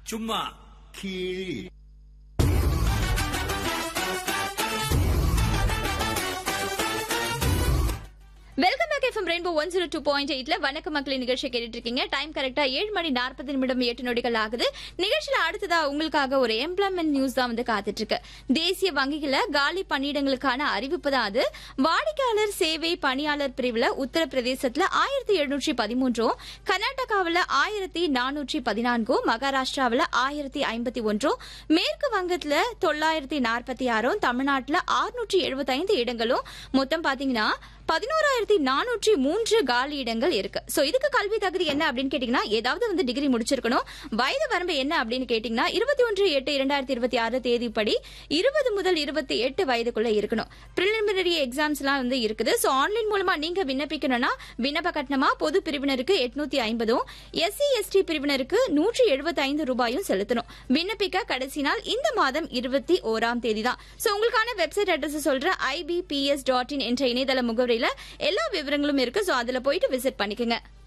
சும்மா கீழ் welcome back FM rainbow one zero two point எயிட்ல வணக்க மக்களின் நிகழ்ச்சி கேட்டுட்டு இருக்கீங்க டைம் கரெக்டா ஏழு மணி நாற்பது நிமிடம் எட்டு நொடிகள் ஆகுது நிகழ்ச்சியில அடுத்ததா உங்களுக்காக ஒரு எம்ப்ளாய்மெண்ட் நியூஸ் தான் வந்து காத்துட்டு இருக்கு தேசிய வங்கிகள காலி பணியிடங்களுக்கான அறிவிப்பு தான் அது வாடிக்கையாளர் சேவை பணியாளர் பிரிவுல உத்தரப்பிரதேசத்துல ஆயிரத்தி எழுநூற்றி பதிமூன்றும் கர்நாடகாவில் ஆயிரத்தி நானூற்றி பதினான்கும் மகாராஷ்டிராவில் ஆயிரத்தி ஐம்பத்தி ஒன்றும் மேற்கு வங்கத்துல தொள்ளாயிரத்தி நாற்பத்தி ஆறும் தமிழ்நாட்டுல ஆறுநூற்றி எழுபத்தைந்து இடங்களும் மொத்தம் பாத்தீங்கன்னா பதினோராயிரத்தி நானூற்றி மூன்று காலி இடங்கள் இருக்கு சோ இதுக்கு கல்வி தகுதி என்ன அப்படின்னு கேட்டீங்கன்னா ஏதாவது வந்து டிகிரி முடிச்சிருக்கணும் வயது வரம்பு என்ன அப்படின்னு கேட்டீங்கன்னா இருபத்தி ஒன்று எட்டு இரண்டாயிரத்தி இருபத்தி ஆறு தேதிப்படி இருபது முதல் இருபத்தி எட்டு வயதுக்குள்ள இருக்கணும் பிரிலிமினரி எக்ஸாம்ஸ் எல்லாம் வந்து இருக்குது சோ ஆன்லைன் மூலமா நீங்க விண்ணப்பிக்கணும்னா விண்ணப்ப கட்டணமா பொது பிரிவினருக்கு எட்நூத்தி ஐம்பதும் எஸ்சி எஸ்டி பிரிவினருக்கு நூற்றி எழுபத்தி ஐந்து ரூபாயும் செலுத்தணும் விண்ணப்பிக்க கடைசி நாள் இந்த மாதம் இருபத்தி ஓராம் தேதி தான் சோ உங்களுக்கான வெப்சைட் அட்ரஸ் சொல்றேன் ஐபிபிஎஸ் டாட் இன் என்ற இணையதள முகவரியில எல்லா விவரங்களும் இருக்கு சோ அதுல போயிட்டு விசிட் பண்ணிக்கோங்க